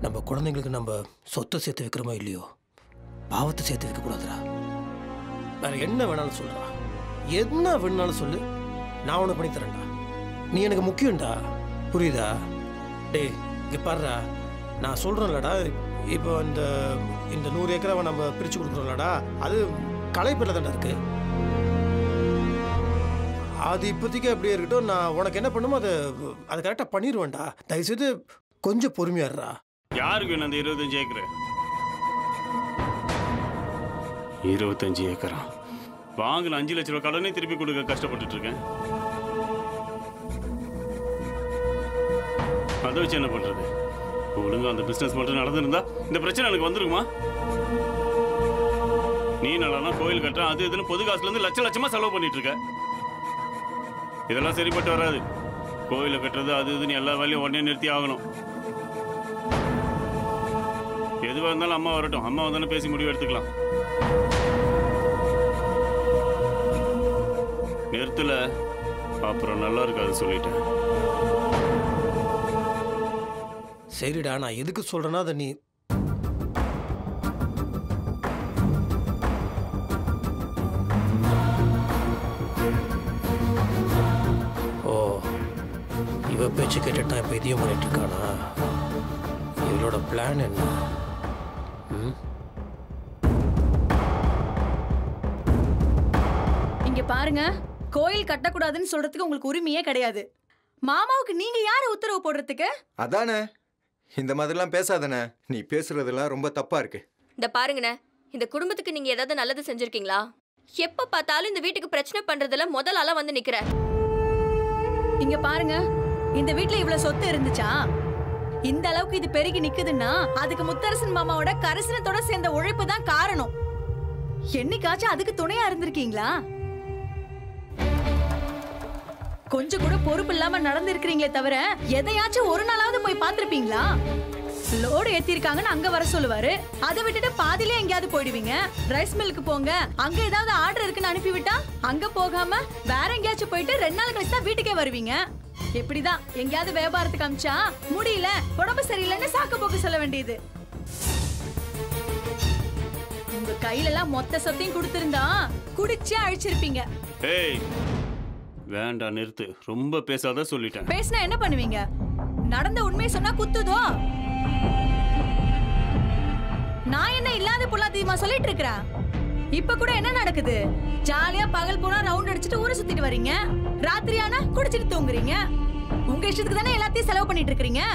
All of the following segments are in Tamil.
நம்ம குழந்தைங்களுக்கு நம்ம சொத்தை சேர்த்து வைக்கிறோமோ இல்லையோ பாவத்தை சேர்த்து வைக்கக்கூடாதுடா வேற என்ன வேணாலும் சொல்றா என்ன வேணாலும் சொல்லு நான் உனக்கு பண்ணி தரேன்டா நீ எனக்கு முக்கியம்டா புரியுதா டேய் இங்க பாருடா நான் சொல்றேன்லடா இப்போ இந்த இந்த நூறு ஏக்கரை நம்ம பிரிச்சு கொடுக்குறோம்லடா அது கலைப்பில் தானே இருக்கு அது இப்போதைக்கு அப்படியே இருக்கட்டும் நான் உனக்கு என்ன பண்ணுமோ அதை அதை கரெக்டாக பண்ணிடுவேன்டா தயவுசெய்து கொஞ்சம் பொறுமையா இருடா யாருக்கு வேணும் அந்த இருபத்தஞ்சு ஏக்கர் இருபத்தஞ்சு ஏக்கரா வாங்கின அஞ்சு லட்ச ரூபா கடனே திருப்பி கொடுக்க கஷ்டப்பட்டுட்டு இருக்கேன் அதை வச்சு என்ன பண்றது ஒழுங்கா அந்த பிசினஸ் மட்டும் நடந்திருந்தா இந்த பிரச்சனை எனக்கு வந்துருக்குமா நீ நல்லானா கோயில் கட்டுற அது இதுன்னு பொது காசுல இருந்து லட்ச லட்சமா செலவு பண்ணிட்டு இருக்க இதெல்லாம் சரிப்பட்டு வராது கோயிலை கட்டுறது அது இதுன்னு எல்லா வேலையும் உடனே நிறுத்தி ஆகணும் எதுவாக இருந்தாலும் அம்மா வரட்டும் அம்மா வந்தானே பேசி முடிவு எடுத்துக்கலாம் நிறுத்தல அப்புறம் நல்லா இருக்காது சொல்லிட்டேன் சரிடா நான் எதுக்கு சொல்றேன்னா அதை நீ ஓ இவ பேச்சு கேட்டுட்டு இப்போ இதையும் பண்ணிட்டு இருக்கானா இவளோட பிளான் என்ன ம் இங்க பாருங்க கோயில் கட்டக்கூடாதுன்னு சொல்றதுக்கு உங்களுக்கு உரிமையே கிடையாது மாமாவுக்கு நீங்க யாரு உத்தரவு போடுறதுக்கு அதானே இந்த மாதிரிலாம் பேசாதானே நீ பேசுறதெல்லாம் ரொம்ப தப்பா இருக்கு இந்த பாருங்கண்ணே இந்த குடும்பத்துக்கு நீங்க ஏதாவது நல்லது செஞ்சிருக்கீங்களா எப்ப பார்த்தாலும் இந்த வீட்டுக்கு பிரச்சனை பண்றதுல முதல் ஆளா வந்து நிக்கிற இங்க பாருங்க இந்த வீட்ல இவ்வளவு சொத்து இருந்துச்சா இந்த அளவுக்கு இது பெருகி நிக்குதுன்னா அதுக்கு முத்தரசன் மாமாவோட கரிசனத்தோட சேர்ந்த உழைப்பு தான் காரணம் என்னைக்காச்சும் அதுக்கு துணையா இருந்திருக்கீங்களா கொஞ்சம் கூட பொறுப்பு இல்லாம நடந்திருக்கிறீங்களே தவிர எதையாச்சும் ஒரு நாளாவது போய் பார்த்திருப்பீங்களா லோடு ஏத்திருக்காங்கன்னு அங்க வர சொல்லுவாரு அதை விட்டுட்டு பாதியிலே எங்கேயாவது போயிடுவீங்க ரைஸ் மில்லுக்கு போங்க அங்க ஏதாவது ஆர்டர் இருக்குன்னு அனுப்பி விட்டா அங்க போகாம வேற எங்கேயாச்சும் போயிட்டு ரெண்டு நாள் கழிச்சு தான் வீட்டுக்கே வருவீங்க எப்படிதான் எங்கேயாவது வியாபாரத்துக்கு அமிச்சா முடியல உடம்பு சரியில்லைன்னு சாக்கு போக்கு சொல்ல வேண்டியது உங்க கையில எல்லாம் மொத்த சொத்தையும் கொடுத்திருந்தா குடிச்சே அழிச்சிருப்பீங்க ஏய் வேண்டாம் நிறுத்து ரொம்ப பேசாத சொல்லிட்டேன் பேசினா என்ன பண்ணுவீங்க நடந்த உண்மையை சொன்னா குத்துதோ நான் என்ன இல்லாத பொல்லாதீமா சொல்லிட்டு இருக்கிறேன் இப்ப கூட என்ன நடக்குது ஜாலியா பகல் பூரா ரவுண்ட் அடிச்சுட்டு ஊரை சுத்திட்டு வர்றீங்க ராத்திரி ஆனா குடிச்சிட்டு தூங்குறீங்க உங்க இஷ்டத்துக்கு தானே எல்லாத்தையும் செலவு பண்ணிட்டு இருக்கீங்க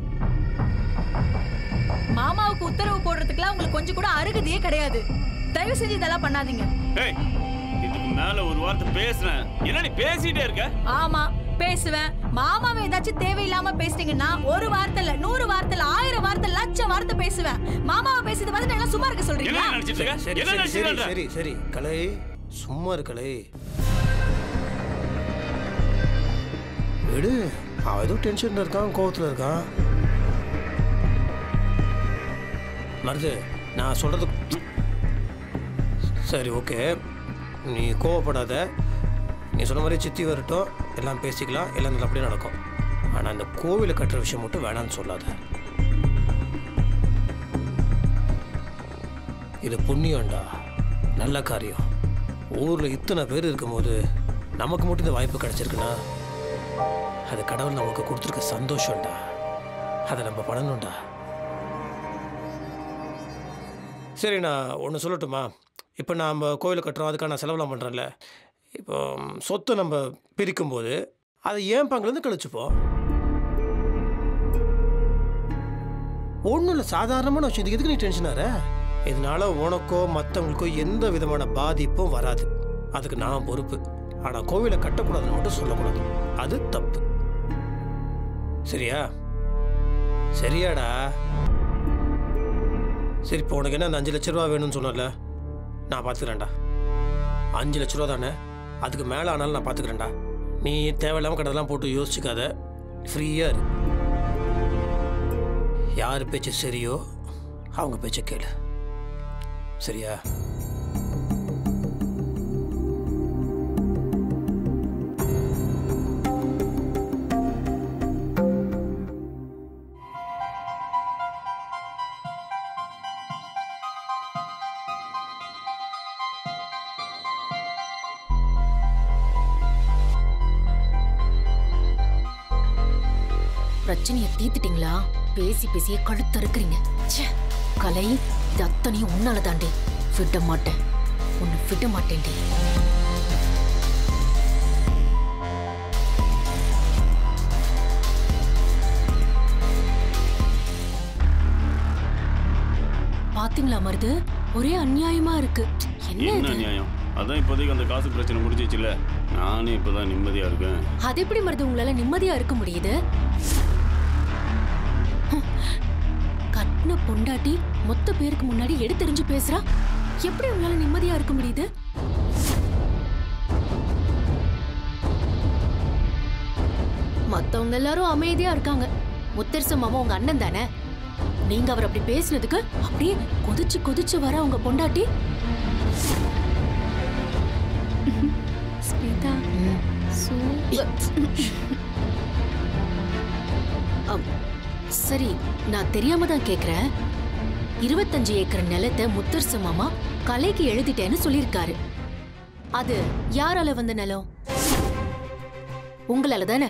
மாமாவுக்கு உத்தரவு போடுறதுக்குலாம் உங்களுக்கு கொஞ்சம் கூட அருகதையே கிடையாது தயவு செஞ்சு இதெல்லாம் பண்ணாதீங்க ஏய் இதுக்கு மேல ஒரு வார்த்தை பேசுனேன் என்ன நீ பேசிட்டே இருக்க ஆமா பேசுவேன் மாமாவை ஏதாச்சும் தேவையில்லாம பேசுனீங்கன்னா ஒரு வார்த்தை இல்ல நூறு வார்த்தை இல்ல ஆயிரம் வார்த்தை லட்சம் வார்த்தை பேசுவேன் மாமாவை பேசுறது பார்த்து நல்லா சும்மா இருக்க என்ன சொல்றீங்களா நினைச்சிட்டு இருக்க சரி என்ன சரி சரி நினைச்சிட்டு சரி சரி கலை சும்மா இரு கலை விடு அவன் ஏதோ டென்ஷன்ல இருக்கான் கோவத்துல இருக்கான் மருது நான் சொல்றது சரி ஓகே நீ கோவப்படாத நீ சொன்ன மாதிரி சித்தி வரட்டும் எல்லாம் பேசிக்கலாம் எல்லாம் நல்லபடியாக நடக்கும் ஆனால் இந்த கோவிலை கட்டுற விஷயம் மட்டும் வேணாம்னு சொல்லாத இது புண்ணியம்டா நல்ல காரியம் ஊரில் இத்தனை பேர் இருக்கும்போது நமக்கு மட்டும் இந்த வாய்ப்பு கிடைச்சிருக்குன்னா அது கடவுள் நமக்கு கொடுத்துருக்க சந்தோஷம்டா அதை நம்ம பண்ணணும்டா சரி நான் ஒன்று சொல்லட்டுமா இப்போ நாம் கோயில் கட்டுறோம் அதுக்கான செலவுலாம் பண்ணுறோம்ல இப்போ ம், சொத்தை நம்ம பிரிக்கும்போது அதை ஏன் பங்குலேருந்து கழிச்சுப்போம் ஒன்றும் இல்லை சாதாரணமான விஷயம் இதுக்கு எதுக்கு நீ டென்ஷன் ஆற இதனால உனக்கோ மற்றவங்களுக்கோ எந்த விதமான பாதிப்பும் வராது அதுக்கு நான் பொறுப்பு ஆனால் கோவிலை கட்டக்கூடாதுன்னு மட்டும் சொல்லக்கூடாது அது தப்பு சரியா சரியாடா சரி இப்போ உனக்கு என்ன அந்த அஞ்சு லட்ச ரூபா வேணும்னு சொன்னல நான் பார்த்துக்கிறேன்டா அஞ்சு லட்ச ரூபா தானே அதுக்கு மேலே ஆனாலும் நான் பார்த்துக்கிறேன்டா நீ தேவையில்லாமல் கடதெல்லாம் போட்டு யோசிச்சுக்காத ஃப்ரீயாக இரு யார் பேச்சு சரியோ அவங்க பேச்சை கேளு சரியா பிரச்சனைய தீத்துட்டீங்களா பேசி பேசியே கழுத்தறுக்கிறீங்க ச்சே கலை இது அத்தனையும் உன்னால தாண்டி விட மாட்டேன் உன்னை விட மாட்டேன்டி பாத்தீங்களா மருது ஒரே அநியாயமா இருக்கு என்ன என்ன இது நியாயம் அதான் இப்போதைக்கு அந்த காசு பிரச்சனை முடிஞ்சிச்சுல நானே இப்போதான் நிம்மதியா இருக்கேன் அது எப்படி மருது உங்களால நிம்மதியா இருக்க முடியுது ஹம். கட்டின பொண்டாட்டி மொத்த பேருக்கு முன்னாடி எடுத்தெறிஞ்சு பேசுறா எப்படி உங்களால நிம்மதியா இருக்க முடியுது மத்தவங்க எல்லாரும் அமைதியா இருக்காங்க முத்தரச மாமா உங்க அண்ணன் தானே நீங்க அவர் அப்படி பேசுனதுக்கு அப்படியே கொதிச்சு கொதிச்சு வர உங்க பொண்டாட்டி ஸ்வேதா அம், சரி நான் தெரியாம தான் கேக்குறேன் இருபத்தஞ்சு ஏக்கர் நிலத்தை முத்தரசு மாமா கலைக்கு எழுதிட்டேன்னு சொல்லியிருக்காரு அது யாரால வந்த நிலம் உங்களால தானே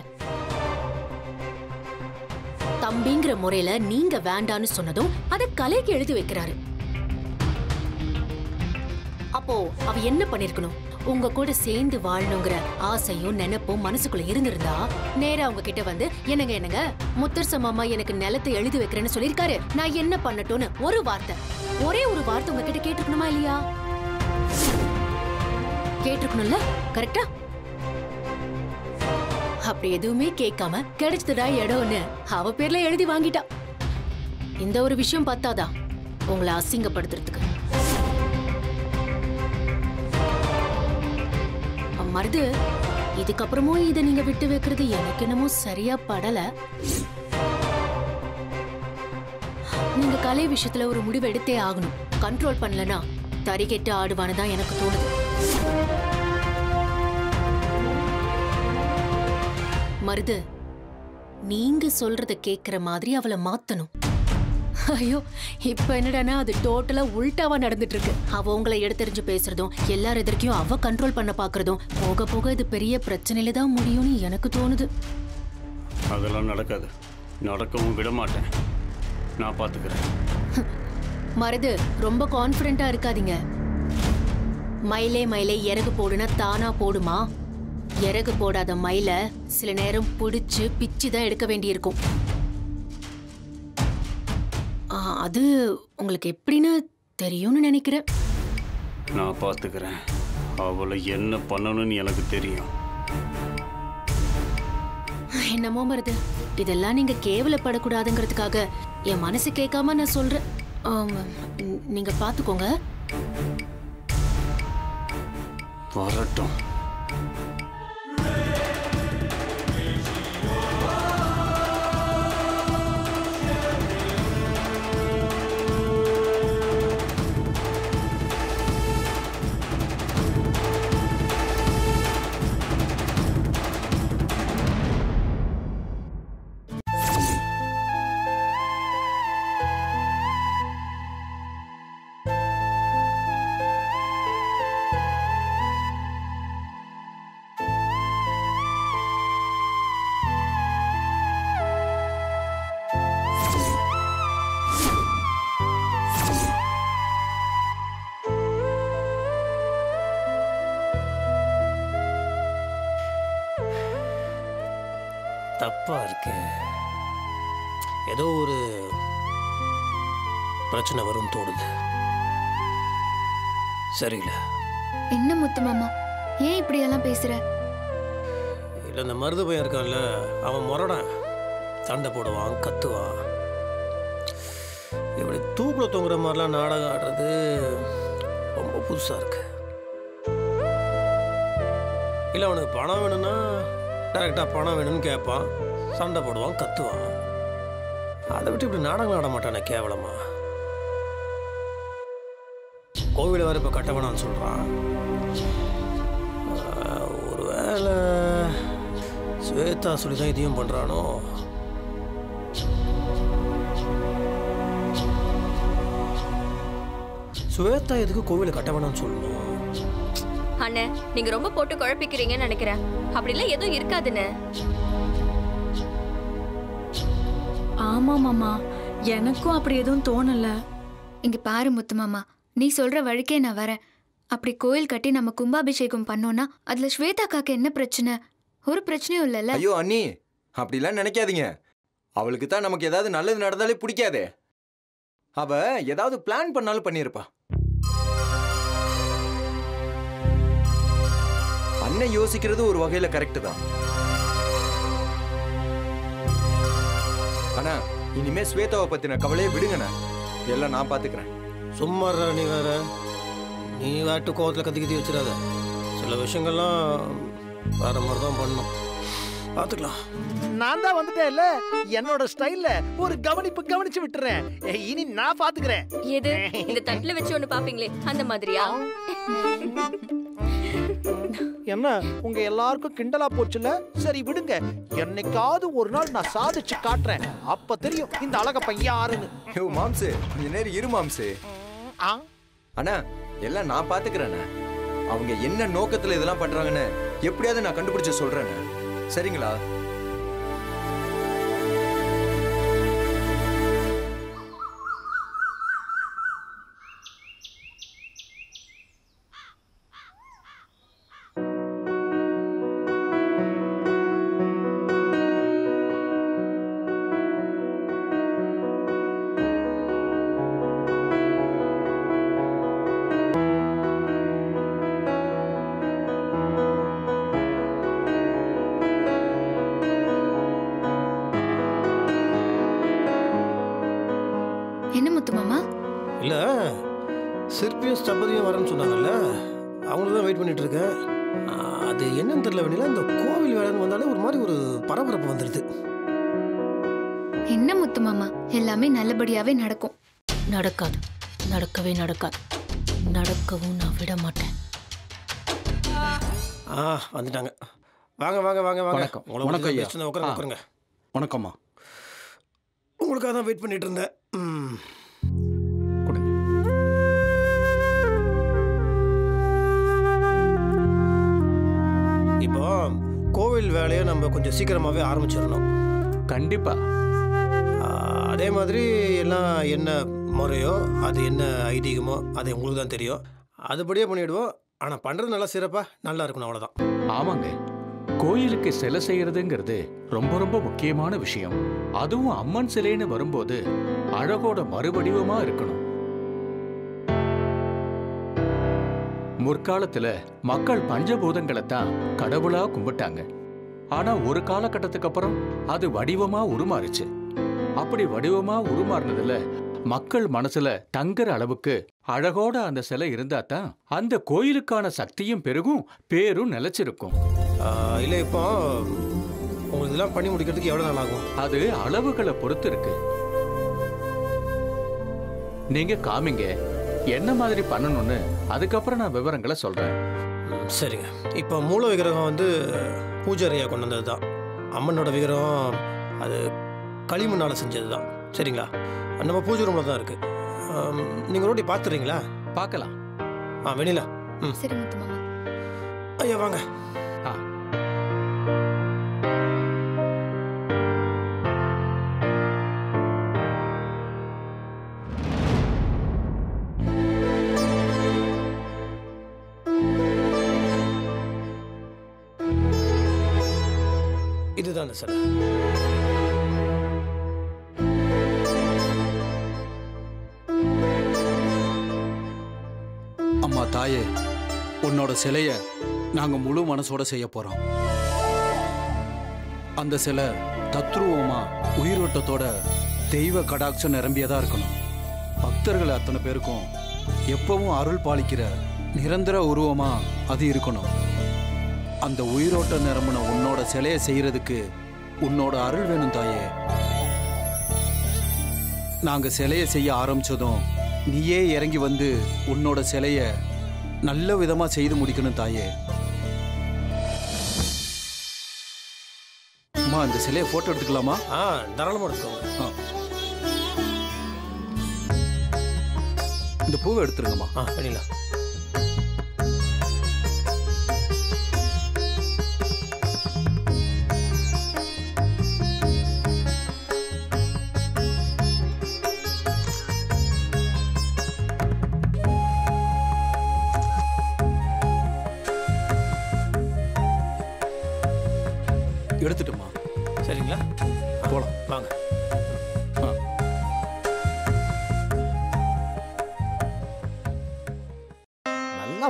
தம்பிங்கிற முறையில நீங்க வேண்டான்னு சொன்னதும் அதை கலைக்கு எழுதி வைக்கிறாரு அப்போ அவ என்ன பண்ணிருக்கணும் உங்க கூட சேர்ந்து வாழணுங்கிற ஆசையும் நினைப்பும் மனசுக்குள்ள இருந்திருந்தா நேரா அவங்க கிட்ட வந்து என்னங்க என்னங்க முத்தரச மாமா எனக்கு நிலத்தை எழுதி வைக்கிறேன்னு சொல்லிருக்காரு நான் என்ன பண்ணட்டும்னு ஒரு வார்த்தை ஒரே ஒரு வார்த்தை உங்க கிட்ட கேட்டிருக்கணுமா இல்லையா கேட்டிருக்கணும்ல கரெக்டா அப்படி எதுவுமே கேட்காம கிடைச்சதுடா இடம்னு அவ பேர்ல எழுதி வாங்கிட்டா இந்த ஒரு விஷயம் பத்தாதா உங்களை அசிங்கப்படுத்துறதுக்கு மருது இதுக்கப்புறமும் இதை நீங்க விட்டு வைக்கிறது எனக்கு என்னமோ சரியா படல நீங்க கலை விஷயத்துல ஒரு முடிவு எடுத்தே ஆகணும் கண்ட்ரோல் பண்ணலனா தறிகெட்டு ஆடுவான்னு தான் எனக்கு தோணுது மருது நீங்க சொல்றத கேக்குற மாதிரி அவளை மாத்தணும் ஐயோ இப்ப என்னடான்னா அது டோட்டலா உல்டாவா நடந்துட்டு இருக்கு அவ உங்களை எடுத்தெறிஞ்சு பேசுறதும் எல்லார் எதிர்க்கையும் அவ கண்ட்ரோல் பண்ண பாக்குறதும் போக போக இது பெரிய பிரச்சனையில தான் முடியும்னு எனக்கு தோணுது அதெல்லாம் நடக்காது நடக்கவும் விட மாட்டேன் நான் பார்த்துக்கிறேன் மருது ரொம்ப கான்ஃபிடென்ட்டா இருக்காதீங்க மயிலே மயிலே இறகு போடுனா தானா போடுமா இறகு போடாத மயில சில நேரம் பிடிச்சு பிச்சு தான் எடுக்க வேண்டியிருக்கும் ஆ, அது உங்களுக்கு எப்படின்னு தெரியும்னு நினைக்கிறேன் நான் பார்த்துக்கிறேன் அவளை என்ன பண்ணணும்னு எனக்கு தெரியும் என்னமோ மருது இதெல்லாம் நீங்க கேவலப்படக்கூடாதுங்கிறதுக்காக என் மனசு கேட்காம நான் சொல்றேன் ஆம், ந- நீங்க பாத்துக்கோங்க வரட்டும் தப்பா இருக்கு ஏதோ ஒரு பிரச்சனை வரும் தோணுது சரியில்லை என்ன முத்து மாமா ஏன் இப்படி எல்லாம் பேசுற இல்லை இந்த மருது பையன் இருக்கான்ல அவன் முரடான் சண்டை போடுவான் கத்துவான் இப்படி தூக்கில் தொங்குற மாதிரிலாம் நாடகம் ஆடுறது ரொம்ப புதுசாக இருக்கு இல்லை அவனுக்கு பணம் வேணும்னா டைரெக்டாக பணம் வேணும்னு கேட்பான் சண்டை போடுவான் கத்துவான் அதை விட்டு இப்படி நாடகம் ஆட மாட்டானே கேவலமா கோவிலை வேறு இப்போ கட்ட வேணாம்னு சொல்கிறான் ஒருவேளை ஸ்வேதா சொல்லி தான் இதையும் பண்ணுறானோ ஸ்வேதா எதுக்கு கோவிலை கட்ட வேணாம்னு சொல்லணும் அண்ணே நீங்க ரொம்ப போட்டு குழப்பிக்கிறீங்கன்னு நினைக்கிறேன் அப்படிலாம் எதுவும் இருக்காதுண்ணே ஆமா மாமா எனக்கும் அப்படி எதுவும் தோணல இங்க பாரு முத்து மாமா நீ சொல்ற வழிக்கே நான் வரேன் அப்படி கோயில் கட்டி நம்ம கும்பாபிஷேகம் பண்ணோம்னா அதுல ஸ்வேதாக்காக்கு என்ன பிரச்சனை ஒரு பிரச்சனையும் இல்லைல்ல ஐயோ அண்ணி அப்படிலாம் நினைக்காதீங்க அவளுக்கு தான் நமக்கு ஏதாவது நல்லது நடந்தாலே பிடிக்காதே அவ ஏதாவது பிளான் பண்ணாலும் பண்ணியிருப்பா அண்ணன் யோசிக்கிறது ஒரு வகையில கரெக்ட் தான் அண்ணா இனிமே ஸ்வேதாவை பத்தின கவலையை விடுங்கண்ணா எல்லாம் நான் பாத்துக்கிறேன் சும்மா இருடா நீ வேற நீ வாட்டு கோவத்தில் கத்தி கத்தி வச்சிடாத சில விஷயங்கள்லாம் வேற மாதிரி தான் பண்ணணும் பார்த்துக்கலாம் நான் தான் வந்துட்டேன்ல என்னோட ஸ்டைல்ல ஒரு கவனிப்பு கவனிச்சு விட்டுறேன் ஏய், இனி நான் பாத்துக்கிறேன் எது இந்த தட்டுல வச்சு ஒண்ணு பாப்பீங்களே அந்த மாதிரியா என்ன உங்க எல்லாருக்கும் கிண்டலா போச்சுல சரி விடுங்க என்னைக்காவது ஒரு நாள் நான் சாதிச்சு காட்டுறேன் அப்ப தெரியும் இந்த அழக பையன் யாருன்னு ஐயோ மாம்சு கொஞ்ச நேரம் இரு மாம்சு ஆ அண்ணா எல்லாம் நான் பாத்துக்கிறேண்ணே அவங்க என்ன நோக்கத்துல இதெல்லாம் பண்றாங்கன்னு எப்படியாவது நான் கண்டுபிடிச்சு சொல்றேண்ணே சரிங்களா என்ன முத்து மாமா இல்லை சிற்பியும் ஸ்தபதியும் வரேன்னு சொன்னாங்கல்ல அவங்கள தான் வெயிட் பண்ணிட்டு இருக்கேன் ஆ, அது என்னன்னு தெரியல வேணில இந்த கோவில் வேலைன்னு வந்தாலே ஒரு மாதிரி ஒரு பரபரப்பு வந்துடுது என்ன முத்து மாமா எல்லாமே நல்லபடியாவே நடக்கும் நடக்காது நடக்கவே நடக்காது நடக்கவும் நான் விட மாட்டேன் ஆ வந்துட்டாங்க வாங்க வாங்க வாங்க வாங்க வணக்கம். உங்களை வணக்கம் ஐயா. உட்காருங்க உட்காருங்க ஆ. உட்காருங்க வணக்கம்மா உங்களுக்காக தான் வெயிட் பண்ணிட்டு இருந்தேன் ம் கொடுங்க இப்போ கோவில் வேலையை நம்ம கொஞ்சம் சீக்கிரமாகவே ஆரம்பிச்சிடணும் கண்டிப்பா ஆ, அதே மாதிரி எல்லாம் என்ன முறையோ அது என்ன ஐதீகமோ அது உங்களுக்கு தான் தெரியும் அதுபடியே பண்ணிவிடுவோம் ஆனால் பண்ணுறது நல்லா சிறப்பாக நல்லா இருக்கணும் அவ்வளோதான் ஆமாங்க கோயிலுக்கு சிலை செய்யறதுங்கிறது ரொம்ப ரொம்ப முக்கியமான விஷயம் அதுவும் அம்மன் சிலைன்னு வரும்போது அழகோட மறுவடிவமா இருக்கணும் முற்காலத்துல மக்கள் பஞ்சபூதங்களை தான் கடவுளா கும்பிட்டாங்க ஆனா ஒரு காலகட்டத்துக்கு அப்புறம் அது வடிவமா உருமாறுச்சு அப்படி வடிவமா உருமாறினதுல மக்கள் மனசுல தங்குற அளவுக்கு அழகோட அந்த சிலை இருந்தா தான் அந்த கோயிலுக்கான சக்தியும் பெருகும் பேரும் நிலைச்சிருக்கும் இல்லை இப்போ உங்களுக்கு இதெல்லாம் பண்ணி முடிக்கிறதுக்கு எவ்வளோ நாள் ஆகும் அது அளவுகளை பொறுத்து இருக்கு நீங்க காமிங்க என்ன மாதிரி பண்ணணும்னு அதுக்கப்புறம் நான் விவரங்களை சொல்றேன் ம், சரிங்க இப்போ மூல விக்கிரகம் வந்து பூஜாரியா கொண்டு வந்தது தான் அம்மனோட விக்கிரகம் அது களிமண்ணால் செஞ்சது தான் சரிங்களா நம்ம பூஜை ரூமில் தான் இருக்குது நீங்கள் ரோட்டி பார்த்துறீங்களா பார்க்கலாம் ஆ வெளியில சரி முத்து மாமா ஐயா வாங்க ஆ. இதுதான் அந்த சிலை அம்மா தாயே உன்னோட சிலைய நாங்க முழு மனசோட செய்ய போறோம் அந்த சிலை தத்ரூபமா உயிரோட்டத்தோட தெய்வ கடாட்சம் நிரம்பியதா இருக்கணும் பக்தர்கள் அத்தனை பேருக்கும் எப்பவும் அருள் பாலிக்கிற நிரந்தர உருவமா அது இருக்கணும் அந்த உயிரோட்டம் நிரம்பின உன்னோட சிலையை செய்யறதுக்கு உன்னோட அருள் வேணும் தாயே நாங்க சிலையை செய்ய ஆரம்பிச்சதும் நீயே இறங்கி வந்து உன்னோட சிலைய நல்ல விதமா செய்து முடிக்கணும் தாயே அம்மா இந்த சிலையை போட்டோ எடுத்துக்கலாமா ஆ தாராளமாக எடுத்துக்கோங்க ஆ. இந்த பூவை எடுத்துருங்கம்மா ஆ வெளியில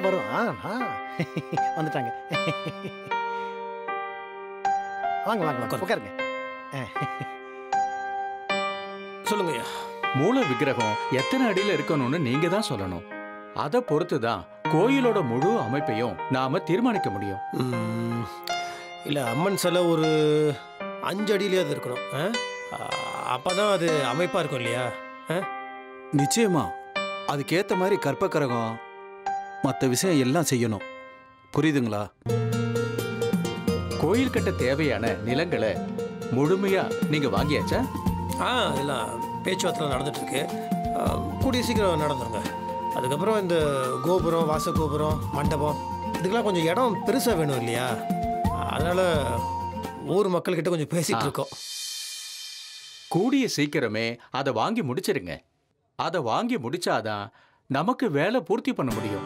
வரும் ஆ ஆ. வந்துட்டாங்க வாங்க வாங்க வாங்க உட்காருங்க சொல்லுங்க ஐயா மூல விக்கிரகம் எத்தனை அடியில இருக்கணும்னு நீங்க தான் சொல்லணும் அதை பொறுத்து தான் கோயிலோட முழு அமைப்பையும் நாம தீர்மானிக்க முடியும் ம், இல்ல அம்மன் சிலை ஒரு அஞ்சு அடியிலேயாவது இருக்கணும் ஆ? ஆ, அப்பதான் அது அமைப்பா இருக்கும் இல்லையா ஆ? நிச்சயமா அதுக்கேத்த மாதிரி கற்பக்கரகம் மற்ற விஷயம் எல்லாம் செய்யணும் புரியுதுங்களா கோயில் கட்ட தேவையான நிலங்களை முழுமையா நீங்க வாங்கியாச்சா ஆ இதெல்லாம் பேச்சுவார்த்தை நடந்துட்டு இருக்கு ஆ, கூடிய சீக்கிரம் நடந்துருங்க அதுக்கப்புறம் இந்த கோபுரம் வாச கோபுரம் மண்டபம் இதுக்கெல்லாம் கொஞ்சம் இடம் பெருசாக வேணும் இல்லையா அதனால ஊர் மக்கள்கிட்ட கொஞ்சம் பேசிட்டு இருக்கோம் கூடிய சீக்கிரமே அதை வாங்கி முடிச்சிருங்க அதை வாங்கி முடிச்சாதான் நமக்கு வேலை பூர்த்தி பண்ண முடியும்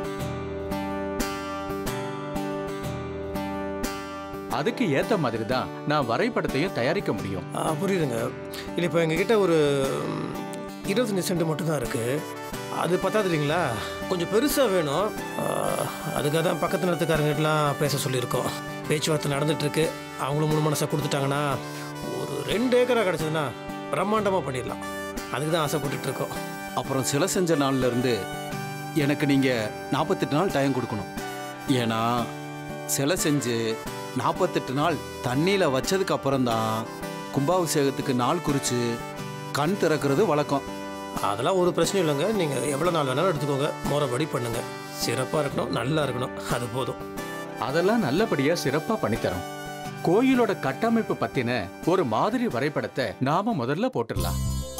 அதுக்கு ஏத்த மாதிரி தான் நான் வரைபடத்தையும் தயாரிக்க முடியும் ஆ, புரியுதுங்க இல்லை இப்போ எங்ககிட்ட ஒரு ம், இருபத்தஞ்சு சென்ட் மட்டும்தான் இருக்கு அது பத்தாது இல்லைங்களா கொஞ்சம் பெருசாக வேணும் ஆ, அதுக்காக தான் பக்கத்து நிலத்துக்காரங்கிட்டலாம் பேச சொல்லியிருக்கோம் பேச்சுவார்த்தை நடந்துட்டு இருக்கு அவங்களும் முழு மனசை கொடுத்துட்டாங்கன்னா ஒரு ரெண்டு ஏக்கரா கிடச்சதுன்னா பிரம்மாண்டமாக பண்ணிடலாம் அதுக்கு தான் ஆசைப்பட்டுட்டு இருக்கோம் அப்புறம் சிலை செஞ்ச நாள்ல இருந்து எனக்கு நீங்க நாற்பத்தெட்டு நாள் டைம் கொடுக்கணும் ஏன்னா சிலை செஞ்சு நாற்பத்தெட்டு நாள் தண்ணியில வச்சதுக்கு அப்புறம் தான் கும்பாபிஷேகத்துக்கு நாள் குறிச்சு கண் திறக்கிறது வழக்கம் அதெல்லாம் ஒரு பிரச்சனையும் இல்லைங்க நீங்கள் எவ்வளோ நாள் வேணாலும் எடுத்துக்கோங்க முறைப்படி பண்ணுங்க சிறப்பாக இருக்கணும் நல்லா இருக்கணும் அது போதும் அதெல்லாம் நல்லபடியா சிறப்பா பண்ணித்தரோம் கோயிலோட கட்டமைப்பு பத்தின ஒரு மாதிரி வரைபடத்தை நாம முதல்ல போட்டுடலாம்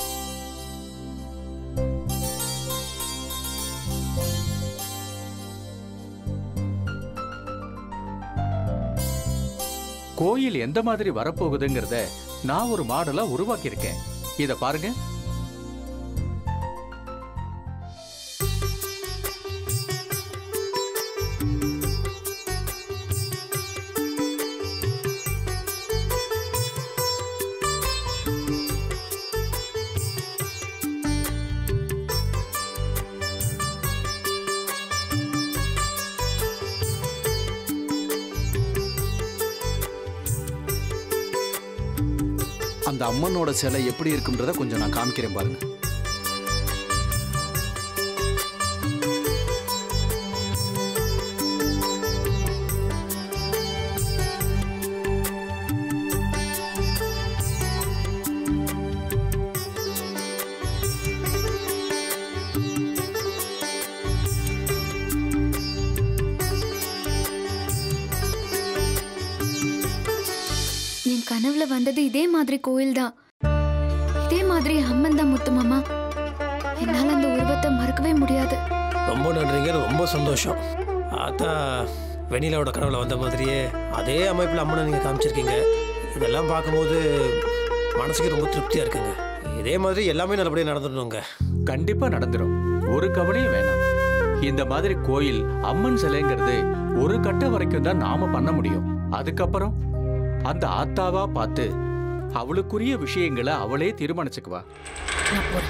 கோயில் எந்த மாதிரி வரப்போகுதுங்கிறத நான் ஒரு மாடலா உருவாக்கியிருக்கேன் இத பாருங்க அந்த அம்மனோட சிலை எப்படி இருக்குன்றத கொஞ்சம் நான் காமிக்கிறேன் பாருங்க என் கனவுல வந்தது இதே மாதிரி கோயில் தான் இதே மாதிரி அம்மன் தான் முத்து மாமா என்னால அந்த உருவத்தை மறக்கவே முடியாது ரொம்ப நன்றிங்க ரொம்ப சந்தோஷம் அதான் வெண்ணிலாவோட கனவுல வந்த மாதிரியே அதே அமைப்பில் அம்மனை நீங்கள் காமிச்சிருக்கீங்க இதெல்லாம் பார்க்கும்போது மனசுக்கு ரொம்ப திருப்தியாக இருக்குங்க இதே மாதிரி எல்லாமே நல்லபடியாக நடந்துடணுங்க கண்டிப்பா நடந்துரும் ஒரு கவலையும் வேணாம் இந்த மாதிரி கோயில் அம்மன் சிலைங்கிறது ஒரு கட்ட வரைக்கும் தான் நாம பண்ண முடியும் அதுக்கப்புறம் அந்த ஆத்தாவா பார்த்து அவளுக்குரிய விஷயங்களை அவளே தீர்மானிச்சுக்குவா நான் போறேன்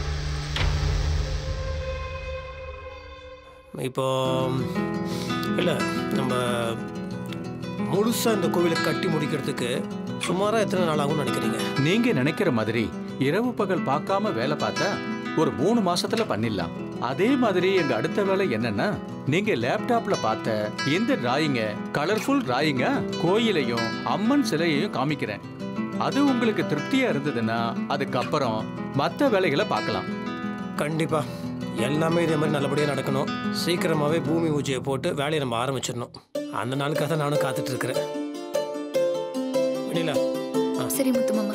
இப்போ இல்லை நம்ம முழுசாக இந்த கோவிலை கட்டி முடிக்கிறதுக்கு சுமாராக எத்தனை நாள் ஆகும்னு நினைக்கிறீங்க நீங்க நினைக்கிற மாதிரி இரவு பகல் பார்க்காம வேலை பார்த்தா ஒரு மூணு மாசத்துல பண்ணிடலாம் அதே மாதிரி எங்க அடுத்த வேலை என்னன்னா நீங்க லேப்டாப்ல பார்த்த இந்த டிராயிங்க கலர்ஃபுல் டிராயிங்க கோயிலையும் அம்மன் சிலையையும் காமிக்கிறேன் அது உங்களுக்கு திருப்தியா இருந்ததுன்னா அதுக்கப்புறம் மத்த வேலைகளை பார்க்கலாம் கண்டிப்பா எல்லாமே இதே மாதிரி நல்லபடியாக நடக்கணும் சீக்கிரமாகவே பூமி பூஜையை போட்டு வேலையை நம்ம ஆரம்பிச்சிடணும் அந்த நாளுக்காக தான் நானும் காத்துட்டு இருக்கிறேன் வெண்ணிலா சரி முத்து மாமா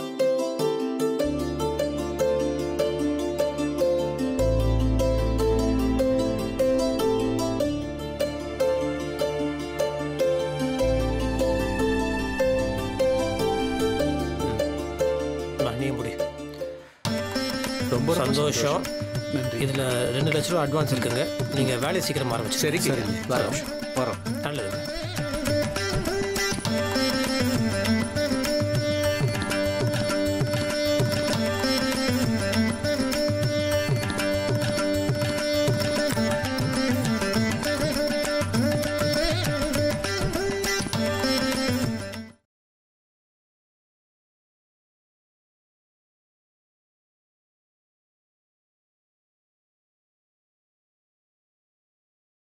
வா, நீ முடி ரொம்ப சந்தோஷம் இதில் ரெண்டு லட்ச ரூபா அட்வான்ஸ் இருக்குங்க நீங்கள் வேலையை சீக்கிரம் ஆரம்பிச்சு சரி, சரி. வரோம் வரோம் நல்லது